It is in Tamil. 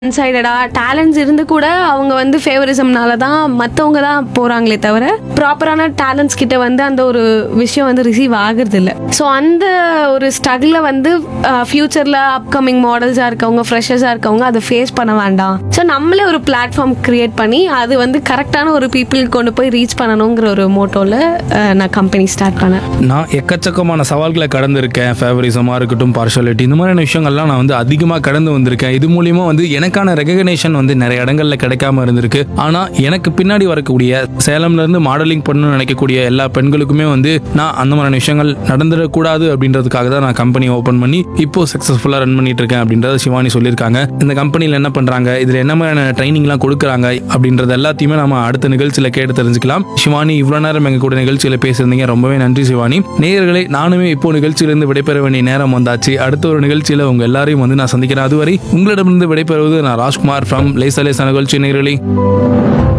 ஒன் சைடடா டேலண்ட்ஸ் இருந்து கூட அவங்க வந்து ஃபேவரிசம்னால தான் மற்றவங்க தான் போகிறாங்களே தவிர ப்ராப்பரான டேலண்ட்ஸ் கிட்ட வந்து அந்த ஒரு விஷயம் வந்து ரிசீவ் ஆகுறது இல்லை ஸோ அந்த ஒரு ஸ்ட்ரகிளை வந்து ஃப்யூச்சரில் அப்கமிங் மாடல்ஸாக இருக்கவங்க ஃப்ரெஷர்ஸாக இருக்கவங்க அதை ஃபேஸ் பண்ண வேண்டாம் ஸோ நம்மளே ஒரு பிளாட்ஃபார்ம் கிரியேட் பண்ணி அது வந்து கரெக்டான ஒரு பீப்புளுக்கு கொண்டு போய் ரீச் பண்ணணுங்கிற ஒரு மோட்டோவில் நான் கம்பெனி ஸ்டார்ட் பண்ணேன் நான் எக்கச்சக்கமான சவால்களை கடந்திருக்கேன் ஃபேவரிசமாக இருக்கட்டும் பார்ஷாலிட்டி இந்த மாதிரியான விஷயங்கள்லாம் நான் வந்து அதிகமாக கடந்து வந்திருக்கேன் இது மூலியமா வந்து எனக்கான ரெகக்னேஷன் வந்து நிறைய இடங்கள்ல கிடைக்காம இருந்திருக்கு ஆனால் எனக்கு பின்னாடி வரக்கூடிய சேலம்ல இருந்து மாடலிங் பண்ணணும்னு நினைக்கக்கூடிய எல்லா பெண்களுக்குமே வந்து நான் அந்த மாதிரியான விஷயங்கள் நடந்துடக்கூடாது அப்படின்றதுக்காக தான் நான் கம்பெனி ஓப்பன் பண்ணி இப்போ சக்ஸஸ்ஃபுல்லாக ரன் பண்ணிட்டு இருக்கேன் அப்படின்றத சிவானி சொல்லியிருக்காங்க இந்த கம்பெனியில் என்ன பண்றாங்க இதில் என்ன மாதிரியான ட்ரைனிங்லாம் கொடுக்குறாங்க அப்படின்றது எல்லாத்தையுமே நம்ம அடுத்த நிகழ்ச்சியில் கேட்டு தெரிஞ்சுக்கலாம் சிவானி இவ்வளோ நேரம் எங்க கூட நிகழ்ச்சியில் பேசியிருந்தீங்க ரொம்பவே நன்றி சிவானி நேயர்களே நானுமே இப்போ நிகழ்ச்சியிலிருந்து விடைபெற வேண்டிய நேரம் வந்தாச்சு அடுத்த ஒரு நிகழ்ச்சியில் உங்க எல்லாரையும் வந்து நான் சந்திக்கிறேன் அதுவரை உங்களிடமிருந்து விடைபெறுவது நான் ராஜ்குமார் ஃப்ரம் லேசலேச நிகழ்ச்சி நேயர்களே